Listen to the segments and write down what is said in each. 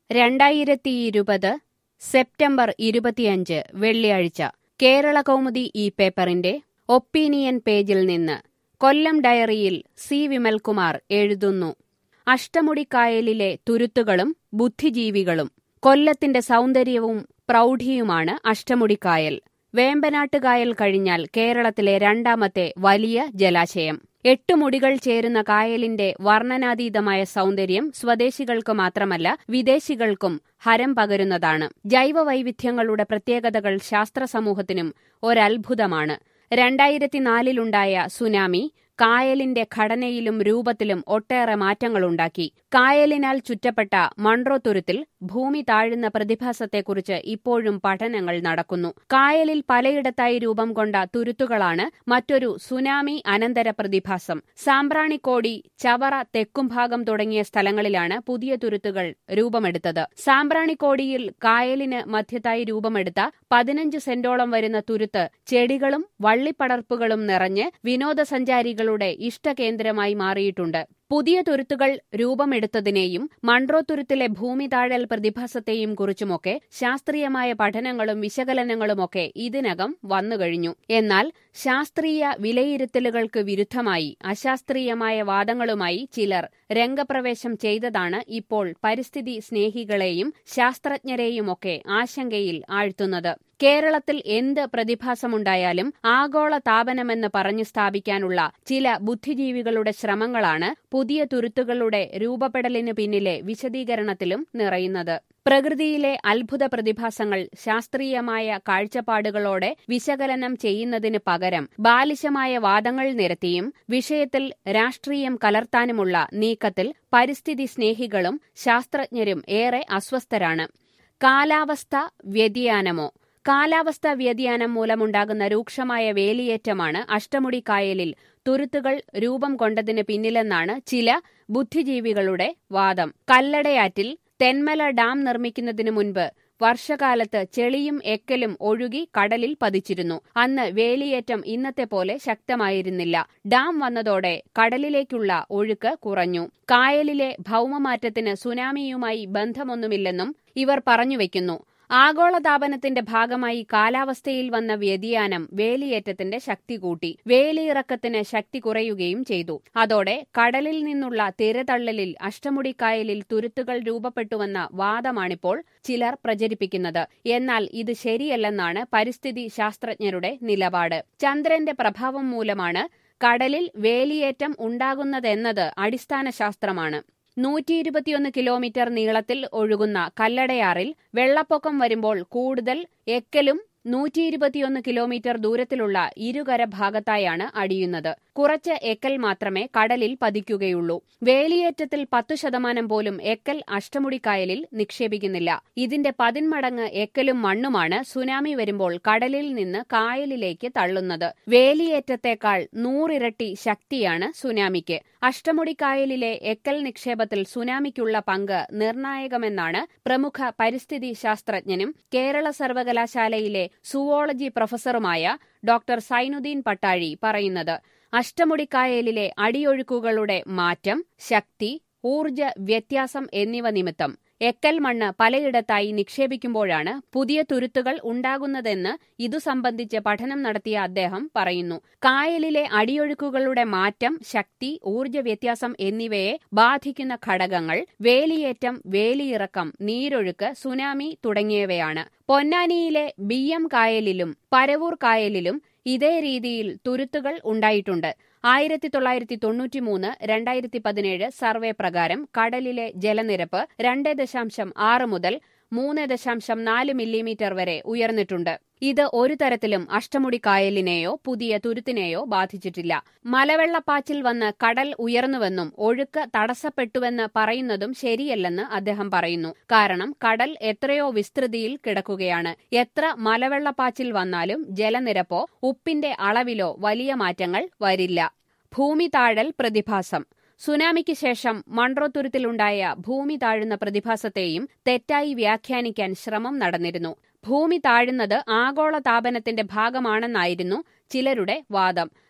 രണ്ടായിരത്തിയിരുപത് സെപ്റ്റംബർ ഇരുപത്തിയഞ്ച് വെള്ളിയാഴ്ച കേരള കൗമുദി ഈ പേപ്പറിന്റെ ഒപ്പീനിയൻ പേജിൽ നിന്ന് കൊല്ലം ഡയറിയിൽ സി വിമൽകുമാർ എഴുതുന്നു അഷ്ടമുടിക്കായലിലെ തുരുത്തുകളും ബുദ്ധിജീവികളും കൊല്ലത്തിന്റെ സൗന്ദര്യവും പ്രൗഢിയുമാണ് അഷ്ടമുടിക്കായൽ വേമ്പനാട്ടുകായൽ കഴിഞ്ഞാൽ കേരളത്തിലെ രണ്ടാമത്തെ വലിയ ജലാശയം എട്ട് മുടികൾ ചേരുന്ന കായലിന്റെ വർണ്ണനാതീതമായ സൗന്ദര്യം സ്വദേശികൾക്ക് മാത്രമല്ല വിദേശികൾക്കും ഹരം പകരുന്നതാണ് ജൈവവൈവിധ്യങ്ങളുടെ പ്രത്യേകതകൾ ശാസ്ത്ര സമൂഹത്തിനും ഒരത്ഭുതമാണ് രണ്ടായിരത്തിനാലിലുണ്ടായ സുനാമി കായലിന്റെ ഘടനയിലും രൂപത്തിലും ഒട്ടേറെ മാറ്റങ്ങളുണ്ടാക്കി കായലിനാൽ ചുറ്റപ്പെട്ട മൺട്രോ തുരുത്തിൽ ഭൂമി താഴുന്ന പ്രതിഭാസത്തെക്കുറിച്ച് ഇപ്പോഴും പഠനങ്ങൾ നടക്കുന്നു കായലിൽ പലയിടത്തായി രൂപം കൊണ്ട തുരുത്തുകളാണ് മറ്റൊരു സുനാമി അനന്തര പ്രതിഭാസം സാമ്പ്രാണിക്കോടി ചവറ തെക്കുംഭാഗം തുടങ്ങിയ സ്ഥലങ്ങളിലാണ് പുതിയ തുരുത്തുകൾ രൂപമെടുത്തത് സാമ്പ്രാണിക്കോടിയിൽ കായലിന് മധ്യത്തായി രൂപമെടുത്ത പതിനഞ്ച് സെന്റോളം വരുന്ന തുരുത്ത് ചെടികളും വള്ളിപ്പടർപ്പുകളും നിറഞ്ഞ് വിനോദസഞ്ചാരികളുടെ ഇഷ്ടകേന്ദ്രമായി മാറിയിട്ടുണ്ട് പുതിയ തുരുത്തുകൾ രൂപമെടുത്തതിനെയും മൺട്രോ തുരുത്തിലെ ഭൂമി താഴൽ പ്രതിഭാസത്തെയും കുറിച്ചുമൊക്കെ ശാസ്ത്രീയമായ പഠനങ്ങളും വിശകലനങ്ങളുമൊക്കെ ഇതിനകം വന്നുകഴിഞ്ഞു എന്നാൽ ശാസ്ത്രീയ വിലയിരുത്തലുകൾക്ക് വിരുദ്ധമായി അശാസ്ത്രീയമായ വാദങ്ങളുമായി ചിലർ രംഗപ്രവേശം ചെയ്തതാണ് ഇപ്പോൾ പരിസ്ഥിതി സ്നേഹികളെയും ശാസ്ത്രജ്ഞരെയുമൊക്കെ ആശങ്കയിൽ ആഴ്ത്തുന്നത് കേരളത്തിൽ എന്ത് പ്രതിഭാസമുണ്ടായാലും ആഗോള താപനമെന്ന് പറഞ്ഞു സ്ഥാപിക്കാനുള്ള ചില ബുദ്ധിജീവികളുടെ ശ്രമങ്ങളാണ് പുതിയ തുരുത്തുകളുടെ രൂപപ്പെടലിന് പിന്നിലെ വിശദീകരണത്തിലും നിറയുന്നത് പ്രകൃതിയിലെ അത്ഭുത പ്രതിഭാസങ്ങൾ ശാസ്ത്രീയമായ കാഴ്ചപ്പാടുകളോടെ വിശകലനം ചെയ്യുന്നതിന് പകരം ബാലിശമായ വാദങ്ങൾ നിരത്തിയും വിഷയത്തിൽ രാഷ്ട്രീയം കലർത്താനുമുള്ള നീക്കത്തിൽ പരിസ്ഥിതി സ്നേഹികളും ശാസ്ത്രജ്ഞരും ഏറെ അസ്വസ്ഥരാണ് കാലാവസ്ഥ വ്യതിയാനമോ കാലാവസ്ഥാ വ്യതിയാനം മൂലമുണ്ടാകുന്ന രൂക്ഷമായ വേലിയേറ്റമാണ് അഷ്ടമുടി കായലിൽ തുരുത്തുകൾ രൂപം കൊണ്ടതിന് പിന്നിലെന്നാണ് ചില ബുദ്ധിജീവികളുടെ വാദം കല്ലടയാറ്റിൽ തെന്മല ഡാം നിർമ്മിക്കുന്നതിനു മുൻപ് വർഷകാലത്ത് ചെളിയും എക്കലും ഒഴുകി കടലിൽ പതിച്ചിരുന്നു അന്ന് വേലിയേറ്റം ഇന്നത്തെ പോലെ ശക്തമായിരുന്നില്ല ഡാം വന്നതോടെ കടലിലേക്കുള്ള ഒഴുക്ക് കുറഞ്ഞു കായലിലെ ഭൗമമാറ്റത്തിന് സുനാമിയുമായി ബന്ധമൊന്നുമില്ലെന്നും ഇവർ പറഞ്ഞുവെക്കുന്നു ആഗോളതാപനത്തിന്റെ ഭാഗമായി കാലാവസ്ഥയിൽ വന്ന വ്യതിയാനം വേലിയേറ്റത്തിന്റെ ശക്തി കൂട്ടി വേലിയിറക്കത്തിന് ശക്തി കുറയുകയും ചെയ്തു അതോടെ കടലിൽ നിന്നുള്ള തിരതള്ളലിൽ അഷ്ടമുടിക്കായലിൽ തുരുത്തുകൾ രൂപപ്പെട്ടുവെന്ന വാദമാണിപ്പോൾ ചിലർ പ്രചരിപ്പിക്കുന്നത് എന്നാൽ ഇത് ശരിയല്ലെന്നാണ് പരിസ്ഥിതി ശാസ്ത്രജ്ഞരുടെ നിലപാട് ചന്ദ്രന്റെ പ്രഭാവം മൂലമാണ് കടലിൽ വേലിയേറ്റം ഉണ്ടാകുന്നതെന്നത് അടിസ്ഥാന ശാസ്ത്രമാണ് നൂറ്റി ഇരുപത്തിയൊന്ന് കിലോമീറ്റർ നീളത്തിൽ ഒഴുകുന്ന കല്ലടയാറിൽ വെള്ളപ്പൊക്കം വരുമ്പോൾ കൂടുതൽ എക്കലും നൂറ്റി ഇരുപത്തിയൊന്ന് കിലോമീറ്റർ ദൂരത്തിലുള്ള ഇരുകര ഭാഗത്തായാണ് അടിയുന്നത് കുറച്ച് എക്കൽ മാത്രമേ കടലിൽ പതിക്കുകയുള്ളൂ വേലിയേറ്റത്തിൽ പത്തു ശതമാനം പോലും എക്കൽ അഷ്ടമുടിക്കായലിൽ നിക്ഷേപിക്കുന്നില്ല ഇതിന്റെ പതിന്മടങ്ങ് എക്കലും മണ്ണുമാണ് സുനാമി വരുമ്പോൾ കടലിൽ നിന്ന് കായലിലേക്ക് തള്ളുന്നത് വേലിയേറ്റത്തേക്കാൾ നൂറിരട്ടി ശക്തിയാണ് സുനാമിക്ക് അഷ്ടമുടിക്കായലിലെ എക്കൽ നിക്ഷേപത്തിൽ സുനാമിക്കുള്ള പങ്ക് നിർണായകമെന്നാണ് പ്രമുഖ പരിസ്ഥിതി ശാസ്ത്രജ്ഞനും കേരള സർവകലാശാലയിലെ സുവോളജി പ്രൊഫസറുമായ ഡോക്ടർ സൈനുദ്ദീൻ പട്ടാഴി പറയുന്നത് അഷ്ടമുടിക്കായലിലെ അടിയൊഴുക്കുകളുടെ മാറ്റം ശക്തി ഊർജ വ്യത്യാസം എന്നിവ നിമിത്തം എക്കൽ മണ്ണ് പലയിടത്തായി നിക്ഷേപിക്കുമ്പോഴാണ് പുതിയ തുരുത്തുകൾ ഉണ്ടാകുന്നതെന്ന് ഇതു സംബന്ധിച്ച് പഠനം നടത്തിയ അദ്ദേഹം പറയുന്നു കായലിലെ അടിയൊഴുക്കുകളുടെ മാറ്റം ശക്തി ഊർജ വ്യത്യാസം എന്നിവയെ ബാധിക്കുന്ന ഘടകങ്ങൾ വേലിയേറ്റം വേലിയിറക്കം നീരൊഴുക്ക് സുനാമി തുടങ്ങിയവയാണ് പൊന്നാനിയിലെ ബി എം കായലിലും പരവൂർ കായലിലും ഇതേ രീതിയിൽ തുരുത്തുകൾ ഉണ്ടായിട്ടുണ്ട് ആയിരത്തി തൊള്ളായിരത്തി തൊണ്ണൂറ്റിമൂന്ന് രണ്ടായിരത്തി പതിനേഴ് സർവേ പ്രകാരം കടലിലെ ജലനിരപ്പ് രണ്ട് ദശാംശം ആറ് മുതൽ മൂന്ന് ദശാംശം നാല് മില്ലിമീറ്റർ വരെ ഉയർന്നിട്ടുണ്ട് ഇത് ഒരു തരത്തിലും അഷ്ടമുടി കായലിനെയോ പുതിയ തുരുത്തിനെയോ ബാധിച്ചിട്ടില്ല മലവെള്ളപ്പാച്ചിൽ വന്ന് കടൽ ഉയർന്നുവെന്നും ഒഴുക്ക് തടസ്സപ്പെട്ടുവെന്ന് പറയുന്നതും ശരിയല്ലെന്ന് അദ്ദേഹം പറയുന്നു കാരണം കടൽ എത്രയോ വിസ്തൃതിയിൽ കിടക്കുകയാണ് എത്ര മലവെള്ളപ്പാച്ചിൽ വന്നാലും ജലനിരപ്പോ ഉപ്പിന്റെ അളവിലോ വലിയ മാറ്റങ്ങൾ വരില്ല ഭൂമി താഴൽ പ്രതിഭാസം സുനാമിക്ക് ശേഷം മൺട്രോ തുരുത്തിലുണ്ടായ ഭൂമി താഴുന്ന പ്രതിഭാസത്തെയും തെറ്റായി വ്യാഖ്യാനിക്കാൻ ശ്രമം നടന്നിരുന്നു ഭൂമി താഴുന്നത് ആഗോള താപനത്തിന്റെ ഭാഗമാണെന്നായിരുന്നു ചിലരുടെ വാദം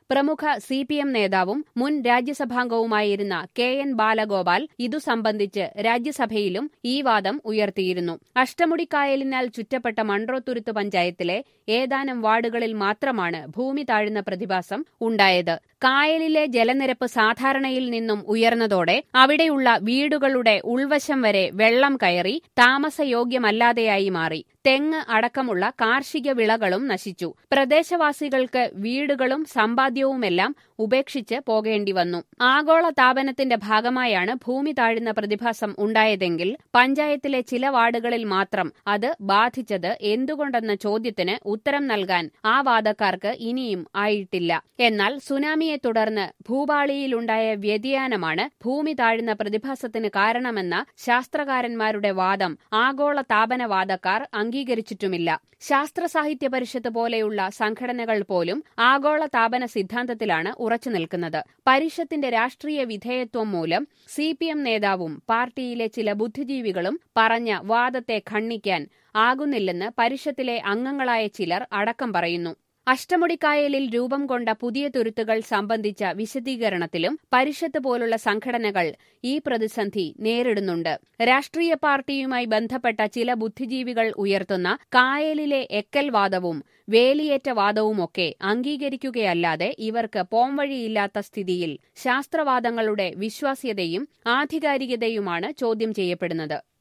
പ്രമുഖ സി പി എം നേതാവും മുൻ രാജ്യസഭാംഗവുമായിരുന്ന കെ എൻ ബാലഗോപാൽ ഇതു സംബന്ധിച്ച് രാജ്യസഭയിലും ഈ വാദം ഉയർത്തിയിരുന്നു അഷ്ടമുടിക്കായലിനാൽ ചുറ്റപ്പെട്ട മൺട്രോത്തുരുത്ത് പഞ്ചായത്തിലെ ഏതാനും വാർഡുകളിൽ മാത്രമാണ് ഭൂമി താഴുന്ന പ്രതിഭാസം ഉണ്ടായത് കായലിലെ ജലനിരപ്പ് സാധാരണയിൽ നിന്നും ഉയർന്നതോടെ അവിടെയുള്ള വീടുകളുടെ ഉൾവശം വരെ വെള്ളം കയറി താമസയോഗ്യമല്ലാതെയായി മാറി തെങ്ങ് അടക്കമുള്ള കാർഷിക വിളകളും നശിച്ചു പ്രദേശവാസികൾക്ക് വീടുകളും സമ്പാദ്യവുമെല്ലാം ഉപേക്ഷിച്ച് പോകേണ്ടി വന്നു ആഗോള താപനത്തിന്റെ ഭാഗമായാണ് ഭൂമി താഴുന്ന പ്രതിഭാസം ഉണ്ടായതെങ്കിൽ പഞ്ചായത്തിലെ ചില വാർഡുകളിൽ മാത്രം അത് ബാധിച്ചത് എന്തുകൊണ്ടെന്ന ചോദ്യത്തിന് ഉത്തരം നൽകാൻ ആ വാദക്കാർക്ക് ഇനിയും ആയിട്ടില്ല എന്നാൽ സുനാമിയെ തുടർന്ന് ഭൂപാളിയിലുണ്ടായ വ്യതിയാനമാണ് ഭൂമി താഴുന്ന പ്രതിഭാസത്തിന് കാരണമെന്ന ശാസ്ത്രകാരന്മാരുടെ വാദം ആഗോള താപനവാദക്കാർ അംഗീകരിച്ചിട്ടുമില്ല ശാസ്ത്ര സാഹിത്യ പരിഷത്ത് പോലെയുള്ള സംഘടനകൾ പോലും ആഗോള താപന സിദ്ധാന്തത്തിലാണ് ഉറച്ചു നിൽക്കുന്നത് പരിഷത്തിന്റെ രാഷ്ട്രീയ വിധേയത്വം മൂലം സി പി എം നേതാവും പാർട്ടിയിലെ ചില ബുദ്ധിജീവികളും പറഞ്ഞ വാദത്തെ ഖണ്ഡിക്കാൻ ആകുന്നില്ലെന്ന് പരിഷത്തിലെ അംഗങ്ങളായ ചിലർ അടക്കം പറയുന്നു അഷ്ടമുടിക്കായലിൽ രൂപം കൊണ്ട പുതിയ തുരുത്തുകൾ സംബന്ധിച്ച വിശദീകരണത്തിലും പരിഷത്ത് പോലുള്ള സംഘടനകൾ ഈ പ്രതിസന്ധി നേരിടുന്നുണ്ട് രാഷ്ട്രീയ പാർട്ടിയുമായി ബന്ധപ്പെട്ട ചില ബുദ്ധിജീവികൾ ഉയർത്തുന്ന കായലിലെ എക്കൽ വാദവും വേലിയേറ്റ വാദവുമൊക്കെ അംഗീകരിക്കുകയല്ലാതെ ഇവർക്ക് പോംവഴിയില്ലാത്ത സ്ഥിതിയിൽ ശാസ്ത്രവാദങ്ങളുടെ വിശ്വാസ്യതയും ആധികാരികതയുമാണ് ചോദ്യം ചെയ്യപ്പെടുന്നത്